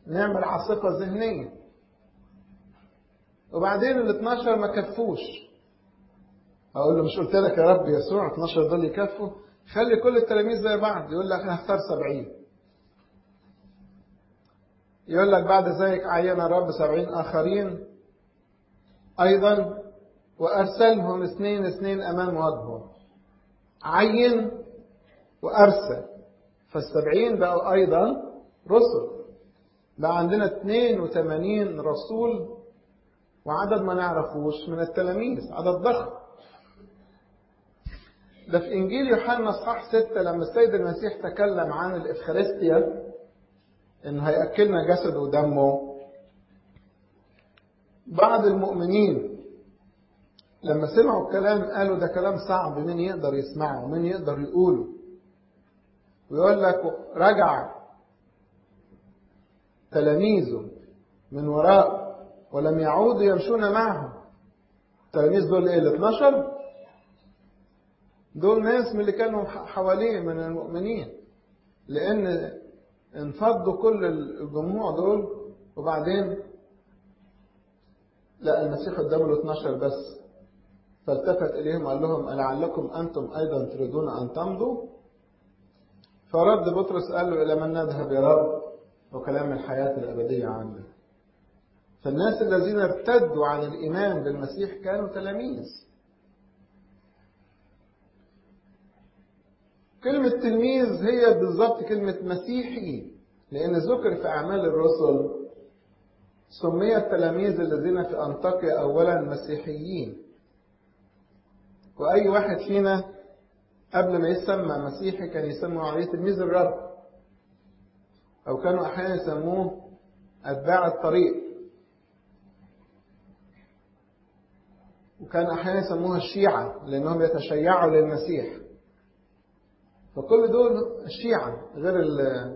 نعمل عاصفة ذهنية وبعدين ال 12 ما كفوش اقول له مش قلت لك يا رب يسوع 12 دول يكفوا خلي كل التلاميذ زي بعض يقول لك هختار 70 يقول لك بعد ذلك عين الرب 70 اخرين ايضا وارسلهم اثنين اثنين امام وجهه عين وارسل فالسبعين بقوا ايضا رسل بقى عندنا 82 رسول وعدد ما نعرفوش من التلاميذ عدد ضخم ده في إنجيل يوحنا اصحاح ستة لما السيد المسيح تكلم عن الإفخارستيا إنه هيأكلنا جسده ودمه بعض المؤمنين لما سمعوا الكلام قالوا ده كلام صعب مين يقدر يسمعه مين يقدر يقوله ويقول لك رجع تلاميذه من وراء ولم يعودوا يمشون معه التلاميذ دول ايه ال 12 دول ناس من اللي كانوا حواليه من المؤمنين لان انفضوا كل الجموع دول وبعدين لا المسيح قدامه ال 12 بس فالتفت اليهم قال لهم لعلكم انتم ايضا تريدون ان تمضوا فرد بطرس قال له الى من نذهب يا رب وكلام الحياه الابديه عندك فالناس الذين ارتدوا عن الإيمان بالمسيح كانوا تلاميذ كلمة تلميذ هي بالضبط كلمة مسيحي لأن ذكر في أعمال الرسل سمي التلاميذ الذين في أنطاكيا أولا مسيحيين وأي واحد فينا قبل ما يسمى مسيحي كان يسموا عليه تلميذ الرب أو كانوا أحيانا يسموه أتباع الطريق وكان أحيانا يسموها الشيعة لأنهم يتشيعوا للمسيح فكل دول الشيعة غير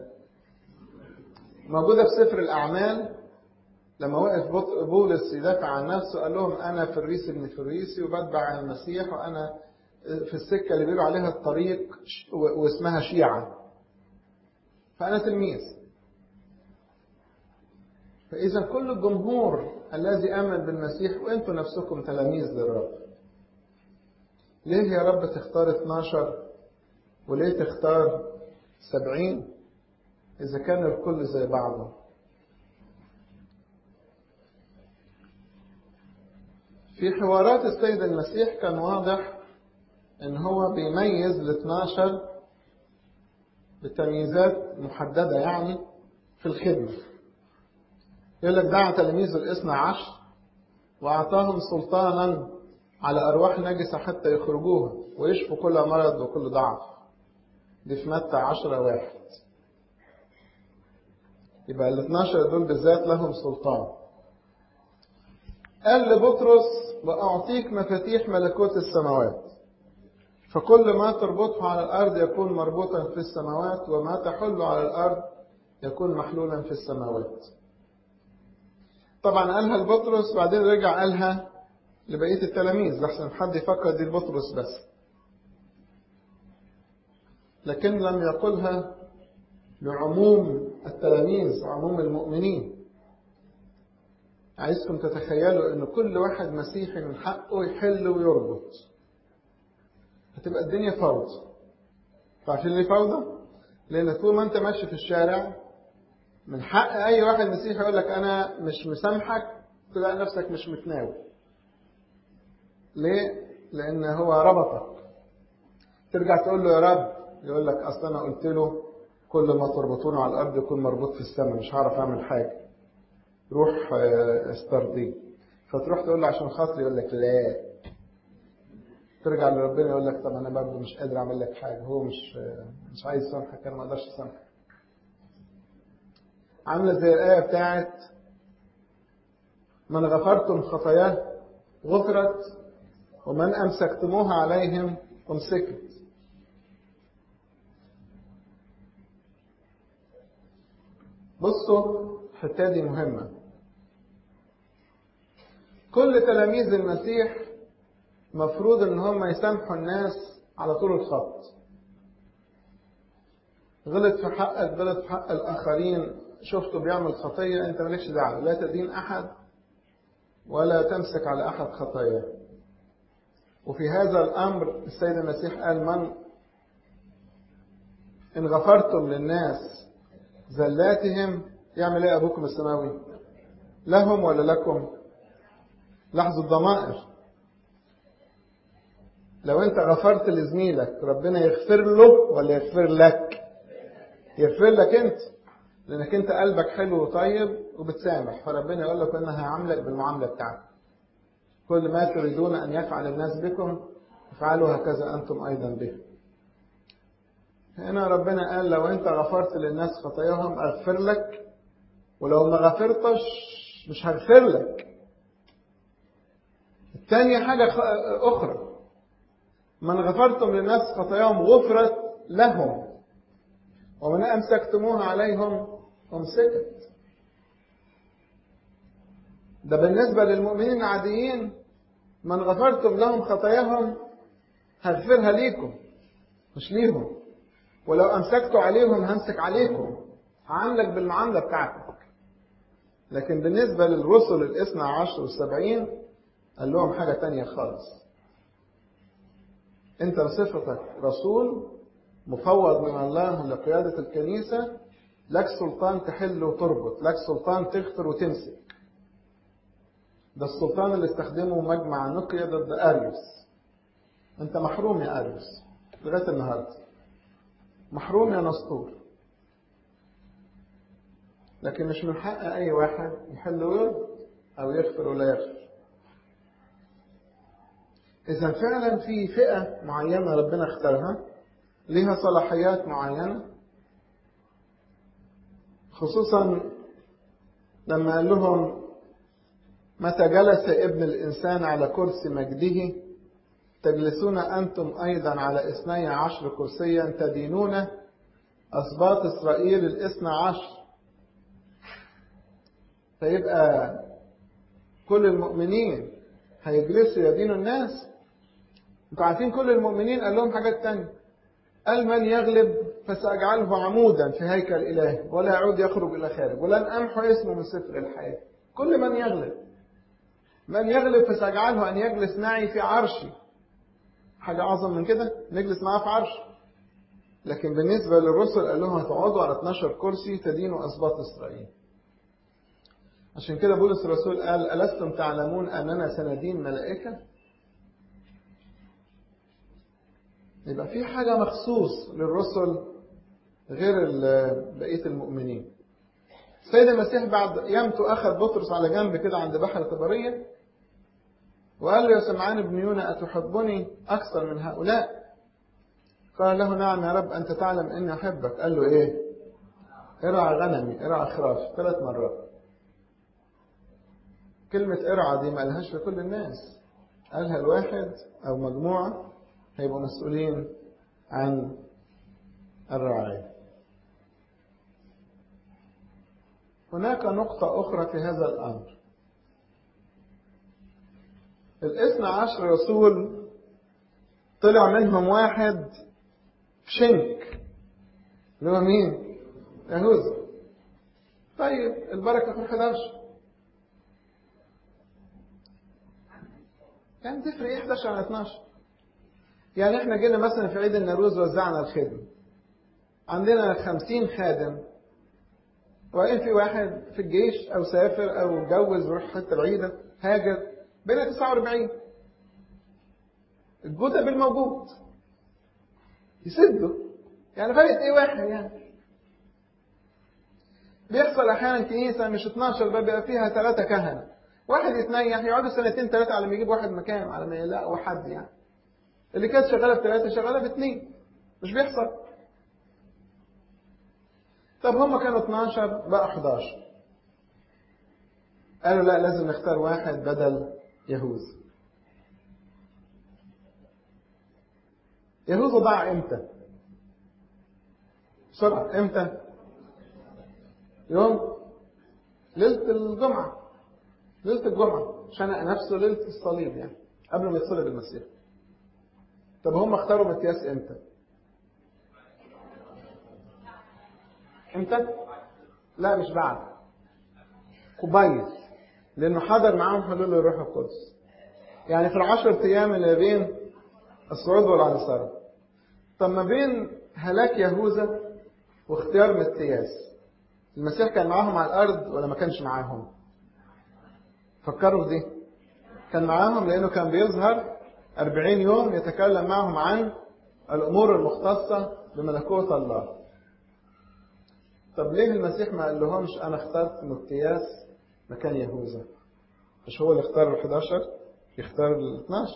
موجودة في سفر الأعمال لما وقف بولس يدافع عن نفسه قال لهم أنا فريسي ابن فريسي وبتبع المسيح وأنا في السكة اللي بيقولوا عليها الطريق واسمها شيعة فأنا تلميذ فإذا كل الجمهور الذي آمن بالمسيح وأنتم نفسكم تلاميذ للرب ليه يا رب تختار 12 وليه تختار 70 إذا كان الكل زي بعضه في حوارات السيد المسيح كان واضح ان هو بيميز ال 12 بتمييزات محددة يعني في الخدمة يقول لك دعا تلاميذ الاثنى عشر وأعطاهم سلطانا على أرواح نجسة حتى يخرجوها ويشفوا كل مرض وكل ضعف دي في متى عشرة واحد يبقى ال 12 دول بالذات لهم سلطان قال لبطرس وأعطيك مفاتيح ملكوت السماوات فكل ما تربطه على الأرض يكون مربوطا في السماوات وما تحل على الأرض يكون محلولا في السماوات طبعا قالها لبطرس وبعدين رجع قالها لبقية التلاميذ لحسن حد يفكر دي لبطرس بس لكن لم يقلها لعموم التلاميذ عموم المؤمنين عايزكم تتخيلوا ان كل واحد مسيحي من حقه يحل ويربط هتبقى الدنيا فوضى عارفين ليه فوضى؟ لان طول ما انت ماشي في الشارع من حق اي واحد مسيحي يقول لك انا مش مسامحك تلاقي نفسك مش متناول ليه؟ لان هو ربطك ترجع تقول له يا رب يقول لك اصل انا قلت له كل ما تربطونه على الارض يكون مربوط في السماء مش هعرف اعمل حاجه روح استرضيه فتروح تقول له عشان خاطري يقول لك لا ترجع لربنا يقول لك طب انا برضه مش قادر اعمل لك حاجه هو مش مش عايز يسامحك انا ما اقدرش اسامحك عامله زي الايه بتاعت من غفرتم خطاياه غفرت ومن امسكتموها عليهم امسكت بصوا الحته دي مهمه كل تلاميذ المسيح مفروض ان هم يسامحوا الناس على طول الخط غلط في حقك غلط في حق الاخرين شفته بيعمل خطية أنت مالكش دعوة لا تدين أحد ولا تمسك على أحد خطاياه وفي هذا الأمر السيد المسيح قال من إن غفرتم للناس زلاتهم يعمل إيه أبوكم السماوي لهم ولا لكم لاحظوا الضمائر لو أنت غفرت لزميلك ربنا يغفر له ولا يغفر لك يغفر لك أنت لأنك أنت قلبك حلو وطيب وبتسامح فربنا يقول لك أنا هعاملك بالمعاملة بتاعتك كل ما تريدون أن يفعل الناس بكم افعلوا هكذا أنتم أيضا به هنا ربنا قال لو أنت غفرت للناس خطاياهم أغفر لك ولو ما غفرتش مش هغفر لك الثانية حاجة أخرى من غفرتم للناس خطاياهم غفرت لهم ومن أمسكتموها عليهم أمسكت ده بالنسبة للمؤمنين العاديين من غفرتم لهم خطاياهم هغفرها ليكم مش ليهم ولو أمسكتوا عليهم همسك عليكم هعاملك بالمعاملة بتاعتك لكن بالنسبة للرسل الاثنى عشر والسبعين قال لهم حاجة تانية خالص انت بصفتك رسول مفوض من الله لقيادة الكنيسة لك سلطان تحل وتربط لك سلطان تغفر وتمسك ده السلطان اللي استخدمه مجمع نقيا ضد أريوس انت محروم يا أريوس لغاية النهاردة محروم يا نسطور لكن مش من حق أي واحد يحل ويربط أو يغفر ولا يغفر إذا فعلا في فئة معينة ربنا اختارها لها صلاحيات معينة خصوصا لما قال لهم متى جلس ابن الإنسان على كرسي مجده تجلسون أنتم أيضا على اثني عشر كرسيا تدينون أسباط إسرائيل الاثنى عشر فيبقى كل المؤمنين هيجلسوا يدينوا الناس انتوا عارفين كل المؤمنين قال لهم حاجات تانية قال من يغلب فسأجعله عمودا في هيكل إلهي ولا يعود يخرج إلى خارج ولن أمحو اسمه من سفر الحياة كل من يغلب من يغلب فسأجعله أن يجلس معي في عرشي حاجة أعظم من كده نجلس معاه في عرش لكن بالنسبة للرسل قال لهم هتقعدوا على 12 كرسي تدينوا أسباط إسرائيل عشان كده بولس الرسول قال ألستم تعلمون أننا سندين ملائكة يبقى في حاجة مخصوص للرسل غير بقية المؤمنين السيد المسيح بعد قيامته أخذ بطرس على جنب كده عند بحر طبرية وقال له يا سمعان بن يونا أتحبني أكثر من هؤلاء قال له نعم يا رب أنت تعلم أني أحبك قال له إيه ارعى غنمي ارعى خراف ثلاث مرات كلمة ارعى دي ما قالهاش لكل الناس قالها الواحد أو مجموعة هيبقوا مسؤولين عن الرعاية هناك نقطة أخرى في هذا الأمر الاثنى عشر رسول طلع منهم واحد شنك اللي هو مين؟ يهوذا طيب البركة في الحداشر يعني تفرق ايه 11 عن 12 يعني احنا جينا مثلا في عيد النوروز وزعنا الخدمة عندنا 50 خادم وإن في واحد في الجيش أو سافر أو اتجوز وراح حتة بعيدة هاجر بين 49 الجزء بالموجود يسدوا يعني فرق ايه واحد يعني بيحصل احيانا كنيسه مش 12 بقى بيبقى فيها ثلاثه كهنه واحد يتنيح يقعدوا سنتين ثلاثه على ما يجيب واحد مكانه على ما يلاقوا حد يعني اللي كانت شغاله بثلاثه شغاله باثنين مش بيحصل طب هم كانوا 12 بقى 11 قالوا لا لازم نختار واحد بدل يهوذا يهوذا ضاع امتى بسرعة امتى يوم ليلة الجمعة ليلة الجمعة شنق نفسه ليلة الصليب يعني قبل ما يتصلب المسيح طب هم اختاروا متياس امتى امتى لا مش بعد كويس لأنه حضر معاهم حلول الروح القدس يعني في العشر أيام اللي بين الصعود والعنصرة طب ما بين هلاك يهوذا واختيار متياس المسيح كان معاهم على الأرض ولا ما كانش معاهم فكروا في دي كان معاهم لأنه كان بيظهر أربعين يوم يتكلم معهم عن الأمور المختصة بملكوت الله طب ليه المسيح ما قال لهمش أنا اخترت متياس مكان يهوذا مش هو اللي اختار ال 11 يختار ال 12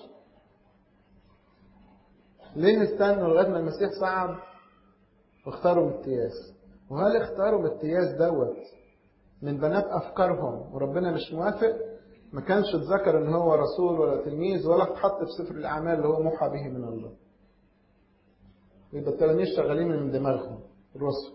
ليه استنوا لغاية ما المسيح صعد واختاروا متياس وهل اختاروا متياس دوت من بنات أفكارهم وربنا مش موافق ما كانش اتذكر ان هو رسول ولا تلميذ ولا اتحط في سفر الأعمال اللي هو موحى به من الله يبقى التلاميذ شغالين من دماغهم الرسل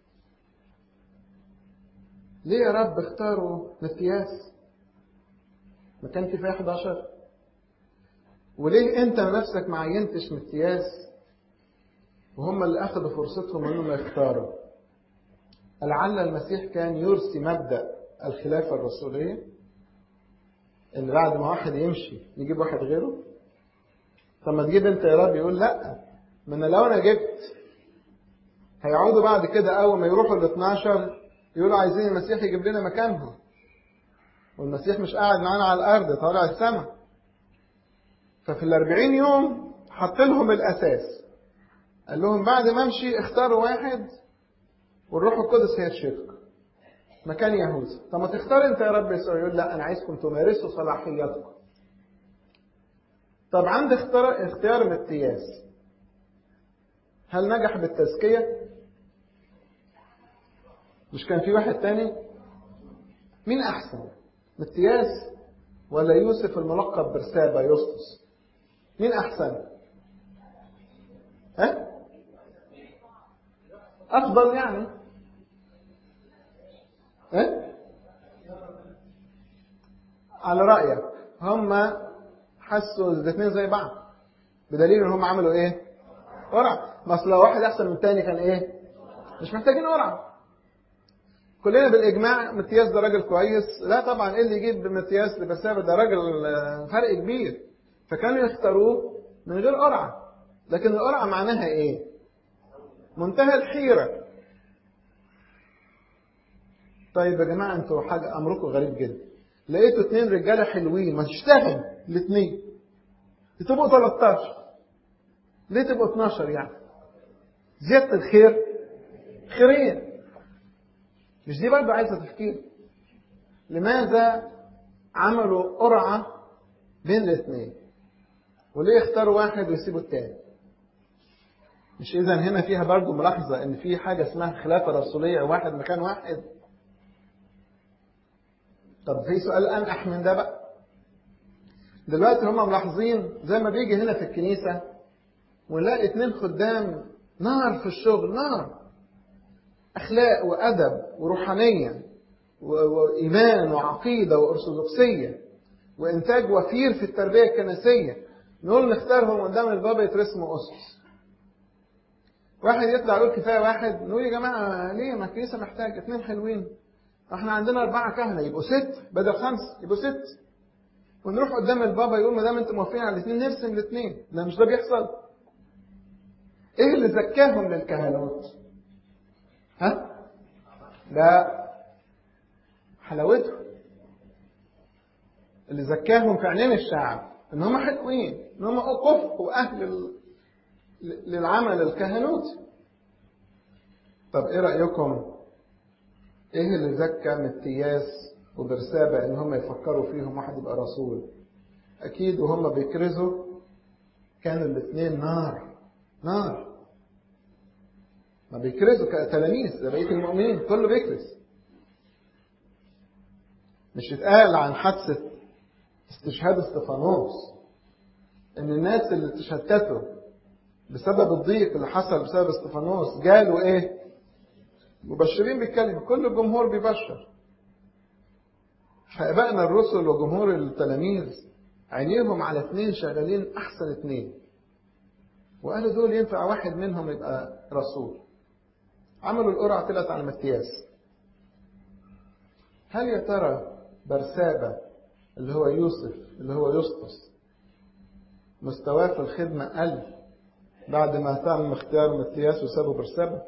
ليه يا رب اختاروا متياس ما كان كفايه 11 وليه انت نفسك ما عينتش متياس وهم اللي اخذوا فرصتهم انهم يختاروا لعل المسيح كان يرسي مبدا الخلافه الرسوليه ان بعد ما واحد يمشي يجيب واحد غيره طب ما تجيب انت يا رب يقول لا ما انا لو انا جبت هيقعدوا بعد كده اول ما يروحوا ال 12 يقولوا عايزين المسيح يجيب لنا مكانهم والمسيح مش قاعد معانا على الارض طالع السماء ففي الأربعين يوم حط لهم الأساس قال لهم بعد ما امشي اختاروا واحد والروح القدس هيرشدكم مكان يهوذا طب ما تختار انت يا رب يسوع يقول لا انا عايزكم تمارسوا صلاحياتكم طب عند اختيار اختيار متياس هل نجح بالتزكية؟ مش كان في واحد تاني؟ مين أحسن؟ متياس ولا يوسف الملقب برسابة يسطس؟ مين أحسن؟ ها؟ أفضل يعني؟ ها؟ على رأيك هم حسوا الاثنين زي بعض بدليل ان هم عملوا ايه؟ قرعة ما اصل لو واحد احسن من الثاني كان ايه؟ مش محتاجين قرعة كلنا بالاجماع متياس ده راجل كويس لا طبعا ايه اللي يجيب متياس لبسابة ده راجل فرق كبير فكانوا يختاروه من غير قرعة لكن القرعة معناها ايه؟ منتهى الحيرة طيب يا جماعة انتوا حاجة امركم غريب جدا لقيتوا اتنين رجالة حلوين ما تشتغل الاتنين تبقوا 13 ليه تبقوا 12 يعني زيادة الخير خيرين مش دي برضه عايزة تفكير لماذا عملوا قرعة بين الاثنين وليه اختاروا واحد ويسيبوا التاني مش اذا هنا فيها برضه ملاحظة ان في حاجة اسمها خلافة رسولية واحد مكان واحد طب في سؤال انقح من ده بقى دلوقتي هم ملاحظين زي ما بيجي هنا في الكنيسة ونلاقي اتنين خدام نار في الشغل نار أخلاق وأدب وروحانية وإيمان وعقيدة وأرثوذكسية وإنتاج وفير في التربية الكنسية نقول نختارهم قدام البابا يترسموا أسس واحد يطلع يقول كفاية واحد نقول يا جماعة ليه ما الكنيسة محتاجة اتنين حلوين احنا عندنا أربعة كهنة يبقوا ست بدل خمس يبقوا ست ونروح قدام البابا يقول ما دام انتم موافقين على الاثنين نرسم الاثنين ده مش ده بيحصل ايه اللي زكاهم للكهنوت ها ده حلاوتهم اللي زكاهم في عينين الشعب ان هم حلوين ان هم كفء واهل للعمل الكهنوتي طب ايه رايكم ايه اللي زكى متياس وبرسابة ان هم يفكروا فيهم واحد يبقى رسول اكيد وهم بيكرزوا كانوا الاثنين نار نار ما بيكرزوا كتلاميذ ده بقيه المؤمنين كله بيكرز مش اتقال عن حادثة استشهاد استفانوس ان الناس اللي تشتتوا بسبب الضيق اللي حصل بسبب استفانوس قالوا ايه مبشرين بالكلمة كل الجمهور بيبشر فأبائنا الرسل وجمهور التلاميذ عينيهم على اثنين شغالين أحسن اثنين وقالوا دول ينفع واحد منهم يبقى رسول عملوا القرعة طلعت على متياس هل يا ترى برسابة اللي هو يوسف اللي هو يسطس مستواه في الخدمة قل بعد ما تم اختيار متياس وسابوا برسابة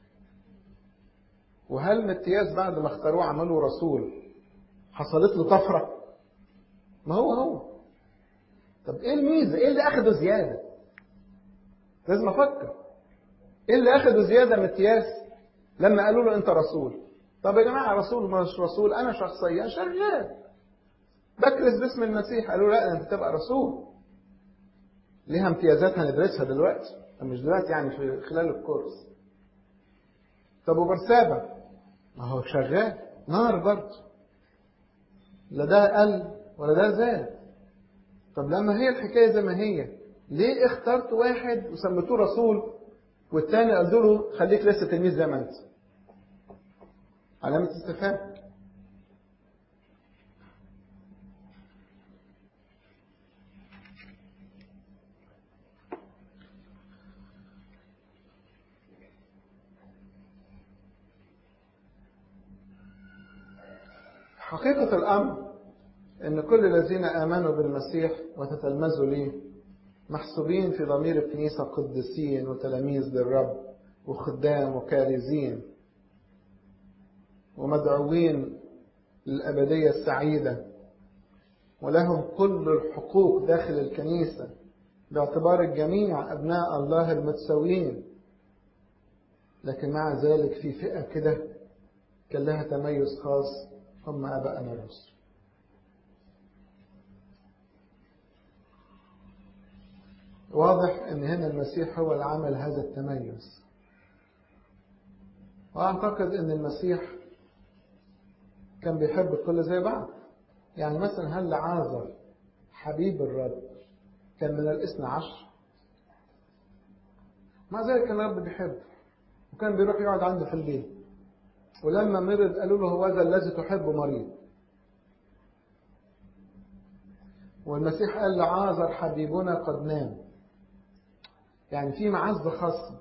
وهل متياس بعد ما اختاروه عملوا رسول حصلت له طفرة ما هو هو طب ايه الميزة ايه اللي اخده زيادة لازم افكر ايه اللي اخده زيادة متياس لما قالوا له انت رسول طب يا جماعة رسول مش رسول انا شخصيا شغال بكرز باسم المسيح قالوا لا انت تبقى رسول ليها امتيازات هندرسها دلوقتي مش دلوقتي يعني في خلال الكورس طب وبرسابة ما هو شغال نار برضه لا ده قل ولا ده زاد طب لما هي الحكاية زي ما هي ليه اخترت واحد وسميتوه رسول والتاني قالوا له خليك لسه تلميذ زي ما انت علامة استفهام حقيقة الأمر أن كل الذين آمنوا بالمسيح وتتلمذوا ليه محسوبين في ضمير الكنيسة قديسين وتلاميذ للرب وخدام وكارزين ومدعوين للأبدية السعيدة ولهم كل الحقوق داخل الكنيسة باعتبار الجميع أبناء الله المتساويين لكن مع ذلك في فئة كده كان لها تميز خاص هم أبائنا الرسل واضح ان هنا المسيح هو اللي عمل هذا التميز واعتقد ان المسيح كان بيحب الكل زي بعض يعني مثلا هل عازر حبيب الرب كان من الاثنى عشر مع ذلك كان الرب بيحبه وكان بيروح يقعد عنده في البيت ولما مرض قالوا له هو ذا الذي تحبه مريض والمسيح قال لعازر حبيبنا قد نام يعني في معزة خاصة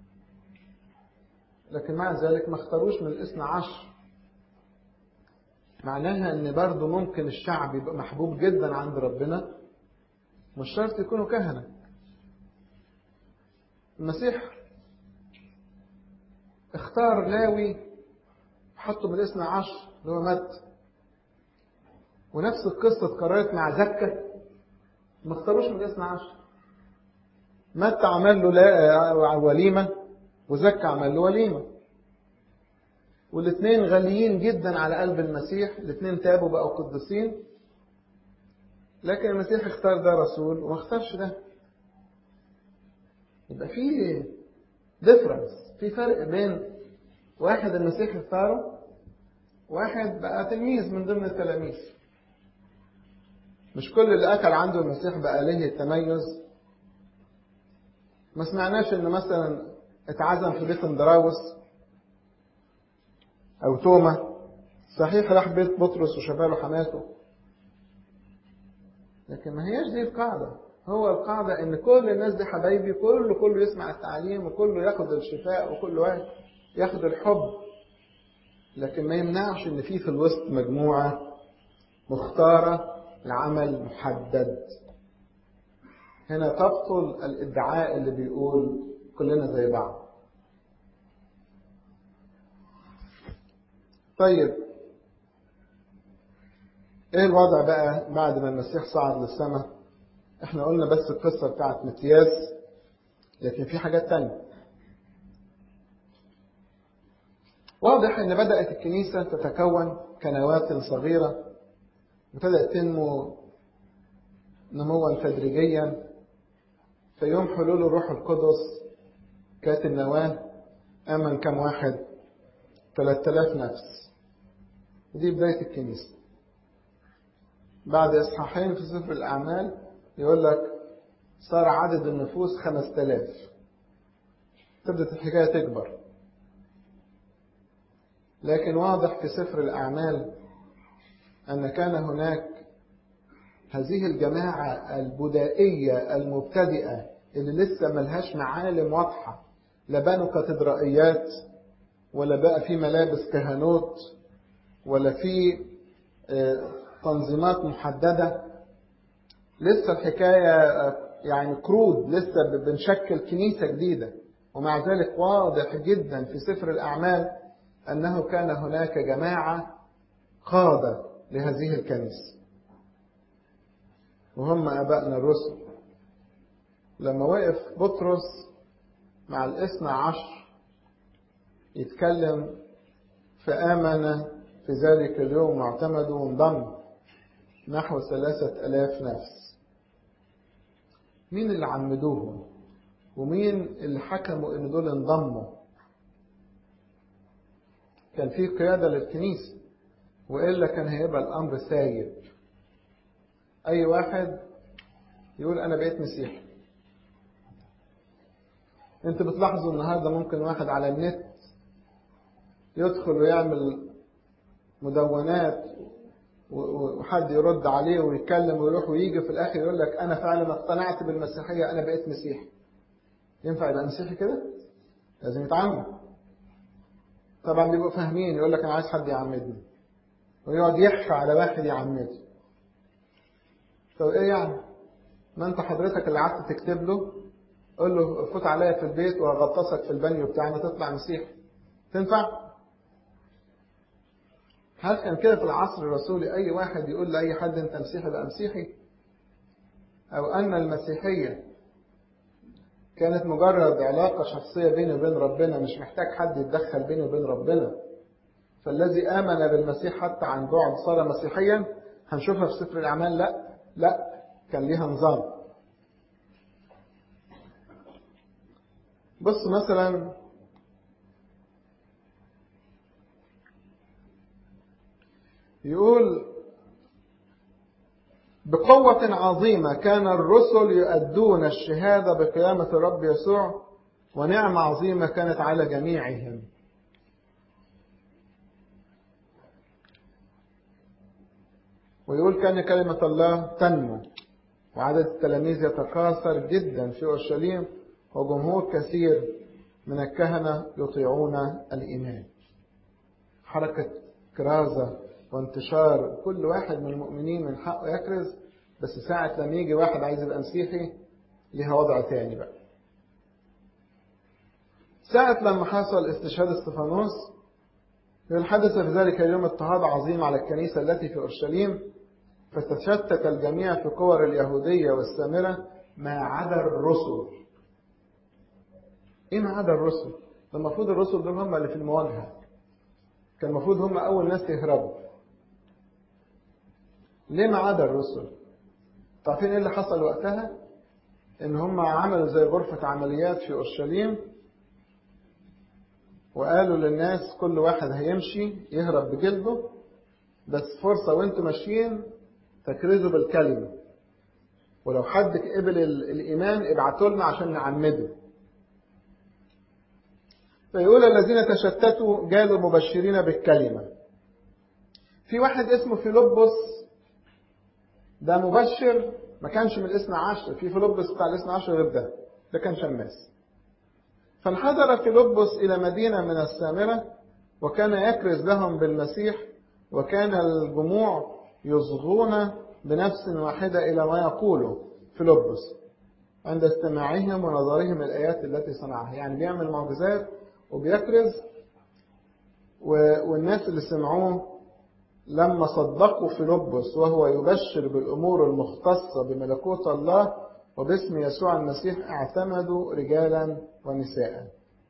لكن مع ذلك ما اختاروش من الاثنى عشر معناها ان برضه ممكن الشعب يبقى محبوب جدا عند ربنا مش شرط يكونوا كهنة المسيح اختار لاوي حطه من الاثنى عشر اللي هو مات ونفس القصة اتكررت مع زكة ما اختاروش من الاثنى عشر متى عمل له وليمة وزكى عمل له وليمة والاثنين غاليين جدا على قلب المسيح الاثنين تابوا بقوا قديسين لكن المسيح اختار ده رسول وما اختارش ده يبقى في ديفرنس في فرق بين واحد المسيح اختاره واحد بقى تلميذ من ضمن التلاميذ مش كل اللي اكل عنده المسيح بقى له التميز ما سمعناش ان مثلا اتعزم في بيت اندراوس او توما صحيح راح بيت بطرس وشفاله حماته لكن ما هياش دي القاعدة هو القاعدة ان كل الناس دي حبايبي كله كله يسمع التعليم وكله ياخد الشفاء وكل واحد ياخد الحب لكن ما يمنعش ان في في الوسط مجموعة مختارة لعمل محدد هنا تبطل الادعاء اللي بيقول كلنا زي بعض طيب ايه الوضع بقى بعد ما المسيح صعد للسماء احنا قلنا بس القصة بتاعت متياس لكن في حاجات تانية واضح ان بدأت الكنيسة تتكون كنوات صغيرة وابتدأت تنمو نموا تدريجيا في يوم حلول الروح القدس كانت النواة آمن كم واحد 3000 نفس دي بداية الكنيسة بعد إصحاحين في سفر الأعمال يقول لك صار عدد النفوس 5000 تبدأ الحكاية تكبر لكن واضح في سفر الأعمال أن كان هناك هذه الجماعة البدائية المبتدئة اللي لسه ملهاش معالم واضحة لا بنوا كاتدرائيات ولا بقى في ملابس كهنوت ولا في تنظيمات محددة لسه الحكاية يعني قرود لسه بنشكل كنيسة جديدة ومع ذلك واضح جدا في سفر الأعمال أنه كان هناك جماعة قادة لهذه الكنيسة وهم أبائنا الرسل لما وقف بطرس مع الاثنى عشر يتكلم فآمن في ذلك اليوم واعتمدوا وانضم نحو ثلاثة ألاف نفس مين اللي عمدوهم ومين اللي حكموا ان دول انضموا كان في قيادة للكنيسة وإلا كان هيبقى الأمر سايب أي واحد يقول أنا بقيت مسيحي انت بتلاحظوا النهارده ممكن واحد على النت يدخل ويعمل مدونات وحد يرد عليه ويتكلم ويروح ويجي في الاخر يقول لك انا فعلا اقتنعت بالمسيحيه انا بقيت مسيحي ينفع يبقى مسيحي كده لازم يتعمد طبعا بيبقوا فاهمين يقول لك انا عايز حد يعمدني ويقعد يحكي على واحد يعمده طب ايه يعني ما انت حضرتك اللي قعدت تكتب له قول له فوت عليا في البيت وهغطسك في البانيو بتاعنا تطلع مسيحي تنفع هل كان كده في العصر الرسولي اي واحد يقول لاي حد انت مسيحي بقى مسيحي او ان المسيحيه كانت مجرد علاقه شخصيه بيني وبين ربنا مش محتاج حد يتدخل بيني وبين ربنا فالذي امن بالمسيح حتى عن بعد صار مسيحيا هنشوفها في سفر الاعمال لا لا كان ليها نظام بص مثلا يقول بقوة عظيمة كان الرسل يؤدون الشهادة بقيامة الرب يسوع ونعمة عظيمة كانت على جميعهم ويقول كان كلمة الله تنمو وعدد التلاميذ يتكاثر جدا في أورشليم وجمهور كثير من الكهنة يطيعون الإيمان حركة كرازة وانتشار كل واحد من المؤمنين من حقه يكرز بس ساعة لما يجي واحد عايز يبقى مسيحي ليها وضع تاني بقى ساعة لما حصل استشهاد استفانوس يقول حدث في ذلك اليوم اضطهاد عظيم على الكنيسة التي في أورشليم فتشتت الجميع في قور اليهودية والسامرة ما عدا الرسل ايه ما عدا الرسل؟ ده المفروض الرسل دول هم اللي في المواجهة كان المفروض هم أول ناس يهربوا ليه ما عدا الرسل؟ تعرفين ايه اللي حصل وقتها؟ ان هم عملوا زي غرفة عمليات في اورشليم وقالوا للناس كل واحد هيمشي يهرب بجلده بس فرصة وانتوا ماشيين تكرزوا بالكلمة ولو حد قبل الإيمان ابعتوا لنا عشان نعمده فيقول الذين تشتتوا جالوا مبشرين بالكلمة في واحد اسمه فيلبس ده مبشر ما كانش من الاثنى عشر في فيلبس بتاع الاثنى عشر غير ده ده كان شماس فانحدر فيلبس إلى مدينة من السامرة وكان يكرز لهم بالمسيح وكان الجموع يصغون بنفس واحدة إلى ما يقوله فيلبس عند استماعهم ونظرهم الآيات التي صنعها يعني بيعمل معجزات وبيكرز والناس اللي سمعوه لما صدقوا فيلبس وهو يبشر بالأمور المختصة بملكوت الله وباسم يسوع المسيح اعتمدوا رجالا ونساء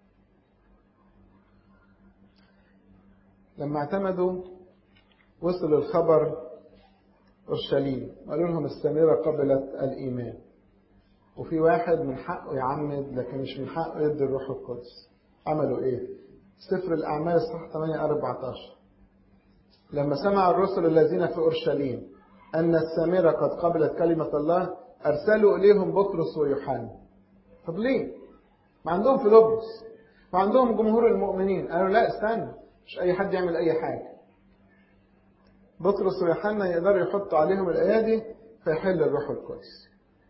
لما اعتمدوا وصل الخبر أورشليم قالوا لهم السامرة قبلت الإيمان وفي واحد من حقه يعمد لكن مش من حقه يدي الروح القدس عملوا إيه؟ سفر الأعمال صح 8 14 لما سمع الرسل الذين في أورشليم أن السامرة قد قبلت كلمة الله أرسلوا إليهم بطرس ويوحنا طب ليه؟ ما عندهم فيلبس وعندهم جمهور المؤمنين قالوا لا استنى مش أي حد يعمل أي حاجة بطرس ويوحنا يقدروا يحطوا عليهم الأيادي فيحل الروح القدس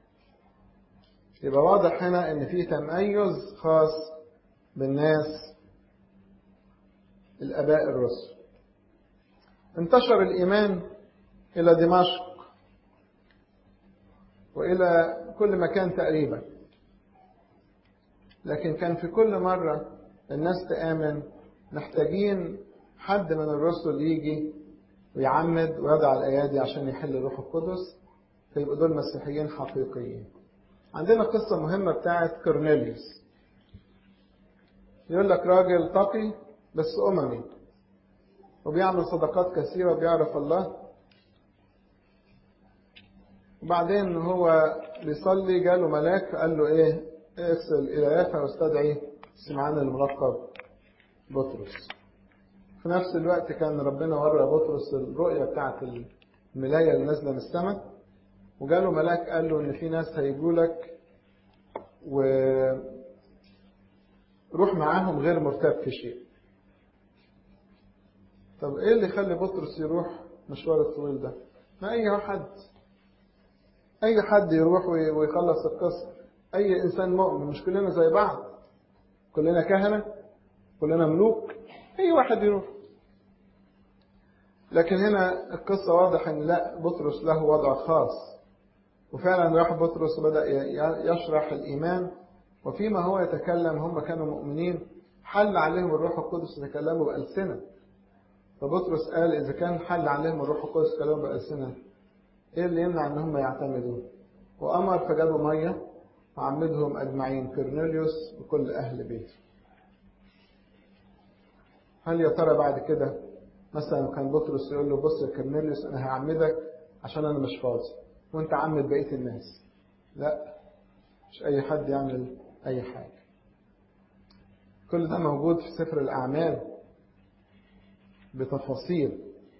يبقى واضح هنا ان في تميز خاص بالناس الاباء الرسل انتشر الإيمان إلى دمشق وإلى كل مكان تقريبا لكن كان في كل مرة الناس تآمن محتاجين حد من الرسل يجي ويعمد ويضع الأيادي عشان يحل الروح القدس فيبقوا دول مسيحيين حقيقيين عندنا قصة مهمة بتاعت كورنيليوس يقول لك راجل تقي بس أممي وبيعمل صدقات كثيرة وبيعرف الله وبعدين هو بيصلي جاله ملاك قال له ايه اغسل الى يافا واستدعي سمعان الملقب بطرس في نفس الوقت كان ربنا ورى بطرس الرؤية بتاعت الملاية اللي نازلة من السماء وجاله ملاك قال له ان في ناس هيجوا لك و روح معاهم غير مرتاب في شيء طب ايه اللي يخلي بطرس يروح مشوار الطويل ده ما اي حد اي حد يروح ويخلص القصة اي انسان مؤمن مش كلنا زي بعض كلنا كهنة كلنا ملوك اي واحد يروح لكن هنا القصة واضح ان لا بطرس له وضع خاص وفعلا راح بطرس وبدأ يشرح الإيمان وفيما هو يتكلم هم كانوا مؤمنين حل عليهم الروح القدس يتكلموا بألسنة فبطرس قال إذا كان حل عليهم الروح القدس يتكلموا بألسنة إيه اللي يمنع إن هم يعتمدوا وأمر فجابوا مية وعمدهم أجمعين كورنيليوس وكل أهل بيته هل يا ترى بعد كده مثلا كان بطرس يقول له بص يا كورنيليوس أنا هعمدك عشان أنا مش فاضي وأنت عمد بقية الناس لا مش أي حد يعمل أي حاجة كل ده موجود في سفر الأعمال بتفاصيل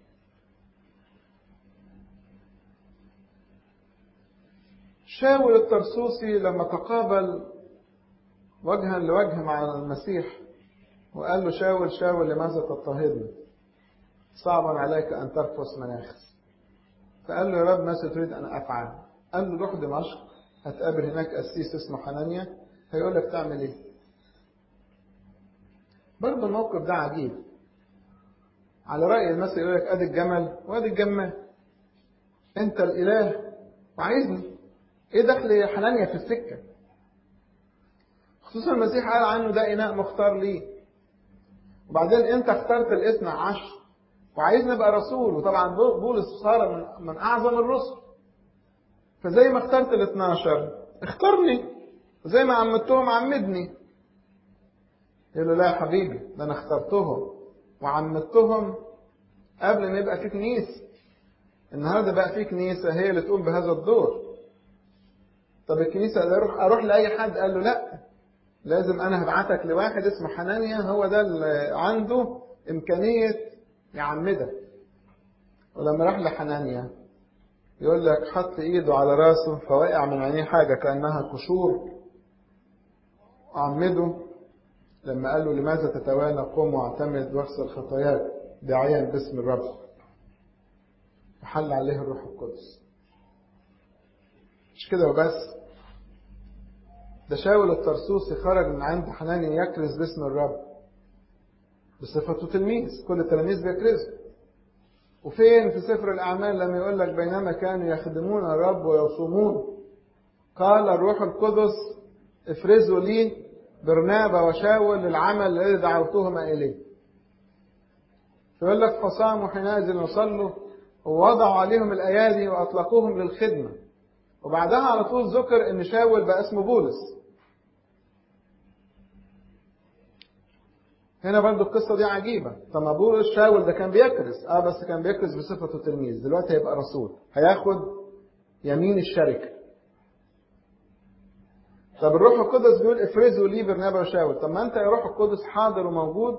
شاول الترسوسي لما تقابل وجها لوجه مع المسيح وقال له شاول شاول لماذا تضطهدني صعبا عليك أن ترفس مناخس فقال له يا رب ماذا تريد أن أفعل قال له روح دمشق هتقابل هناك قسيس اسمه حنانيا هيقول لك تعمل ايه برضه الموقف ده عجيب على رأي المثل يقول لك ادي الجمل وادي الجمال انت الاله وعايزني ايه دخل حنانيا في السكة خصوصا المسيح قال عنه ده اناء مختار ليه وبعدين انت اخترت الاثنى عشر وعايزني ابقى رسول وطبعا بولس صار من, من اعظم الرسل فزي ما اخترت ال 12 اختارني زي ما عمدتهم عمدني يقول له لا يا حبيبي ده انا اخترتهم وعمدتهم قبل ما يبقى في كنيسه النهارده بقى في كنيسه هي اللي تقوم بهذا الدور طب الكنيسه ده اروح اروح لاي حد قال له لا لازم انا هبعتك لواحد اسمه حنانيا هو ده اللي عنده امكانيه يعمدك ولما راح لحنانيا يقول لك حط ايده على راسه فوقع من عينيه حاجة كأنها قشور عمده لما قال له لماذا تتوانى قم واعتمد واغسل خطاياك داعيا باسم الرب وحل عليه الروح القدس مش كده وبس ده شاول الترسوسي خرج من عند حنانيا يكرز باسم الرب بصفته تلميذ كل التلاميذ بيكرزوا وفين في سفر الأعمال لما يقول لك بينما كانوا يخدمون الرب ويصومون قال الروح القدس افرزوا لي برنابا وشاول للعمل الذي دعوتهما إليه فيقول لك فصاموا حينئذ وصلوا ووضعوا عليهم الأيادي وأطلقوهم للخدمة وبعدها على طول ذكر إن شاول بقى اسمه بولس هنا برضو القصة دي عجيبة طب ما بولس شاول ده كان بيكرز اه بس كان بيكرز بصفته تلميذ دلوقتي هيبقى رسول هياخد يمين الشركة طب الروح القدس بيقول افرزوا لي برنابا وشاول طب ما انت يا روح القدس حاضر وموجود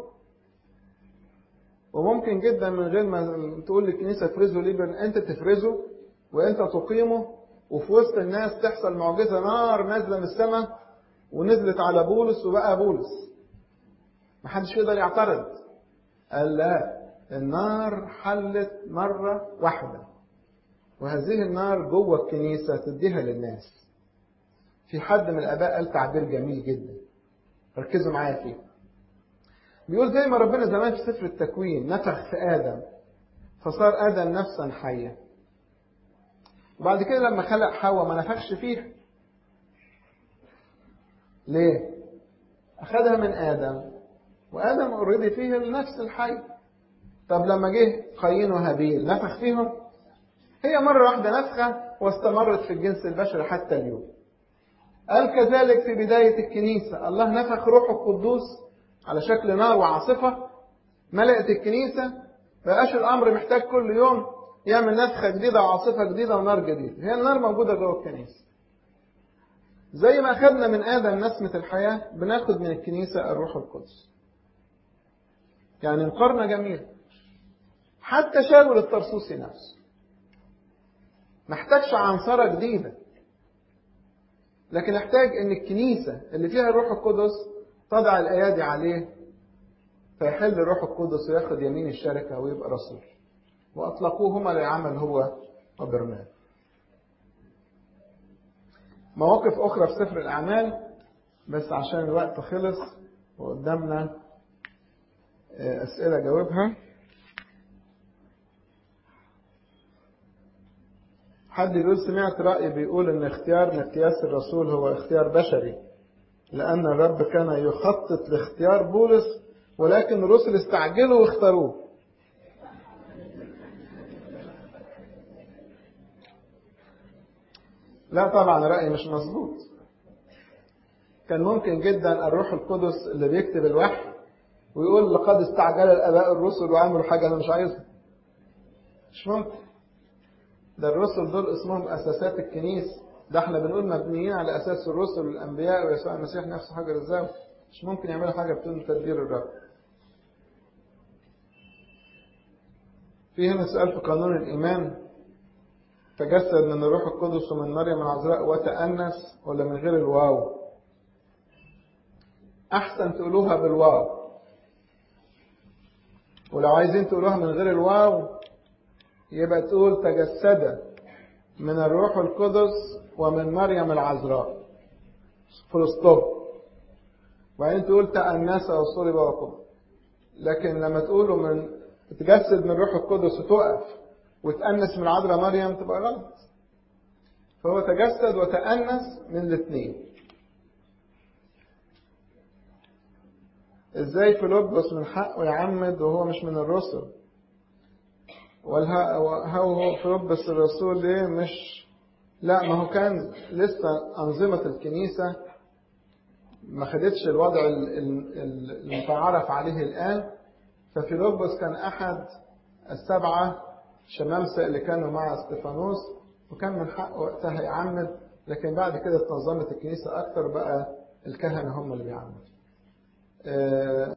وممكن جدا من غير ما تقول للكنيسة افرزوا لي برنابا انت تفرزه وانت تقيمه وفي وسط الناس تحصل معجزة نار نازلة من السماء ونزلت على بولس وبقى بولس محدش يقدر يعترض قال لا النار حلت مرة واحدة وهذه النار جوه الكنيسة تديها للناس في حد من الآباء قال تعبير جميل جدا ركزوا معايا فيه بيقول زي ما ربنا زمان في سفر التكوين نفخ في آدم فصار آدم نفسا حية وبعد كده لما خلق حواء ما نفخش فيها ليه؟ أخذها من آدم وآدم اوريدي فيه النفس الحي طب لما جه قايين وهابيل نفخ فيهم هي مرة واحدة نفخة واستمرت في الجنس البشري حتى اليوم قال كذلك في بداية الكنيسة الله نفخ روحه القدوس على شكل نار وعاصفة ملأت الكنيسة بقاش الأمر محتاج كل يوم يعمل نفخة جديدة وعاصفة جديدة ونار جديدة هي النار موجودة جوه الكنيسة زي ما أخذنا من آدم نسمة الحياة بناخد من الكنيسة الروح القدس يعني مقارنة جميلة حتى شاول الطرسوسي نفسه محتاجش عنصرة جديدة لكن احتاج ان الكنيسة اللي فيها الروح القدس تضع الايادي عليه فيحل الروح القدس وياخد يمين الشركة ويبقى رسول واطلقوه هما للعمل هو وبرنامج مواقف اخرى في سفر الاعمال بس عشان الوقت خلص وقدامنا اسئلة جاوبها حد بيقول سمعت رأي بيقول إن اختيار مقياس الرسول هو اختيار بشري لأن الرب كان يخطط لاختيار بولس ولكن الرسل استعجلوا واختاروه لا طبعا رأيي مش مظبوط كان ممكن جدا الروح القدس اللي بيكتب الوحي ويقول لقد استعجل الآباء الرسل وعملوا حاجة أنا مش عايزها مش ممكن ده الرسل دول اسمهم أساسات الكنيسة ده احنا بنقول مبنيين على أساس الرسل والأنبياء ويسوع المسيح نفسه حجر الزاوية مش ممكن يعملوا حاجة بدون تدبير الرب في هنا سؤال في قانون الإيمان تجسد من الروح القدس ومن مريم العذراء وتأنس ولا من غير الواو أحسن تقولوها بالواو ولو عايزين تقولوها من غير الواو يبقى تقول تجسد من الروح القدس ومن مريم العذراء فلسطوب وبعدين تقول تأنس وصلب وقم لكن لما تقولوا من تجسد من الروح القدس وتقف وتأنس من العذراء مريم تبقى غلط فهو تجسد وتأنس من الاثنين ازاي فيلبس من حقه يعمد وهو مش من الرسل وهو فيلبس الرسول ليه مش لا ما هو كان لسه أنظمة الكنيسة ما خدتش الوضع المتعارف عليه الآن ففيلبس كان أحد السبعة شمامسة اللي كانوا مع استفانوس وكان من حقه وقتها يعمد لكن بعد كده تنظمت الكنيسة أكتر بقى الكهنة هم اللي بيعمدوا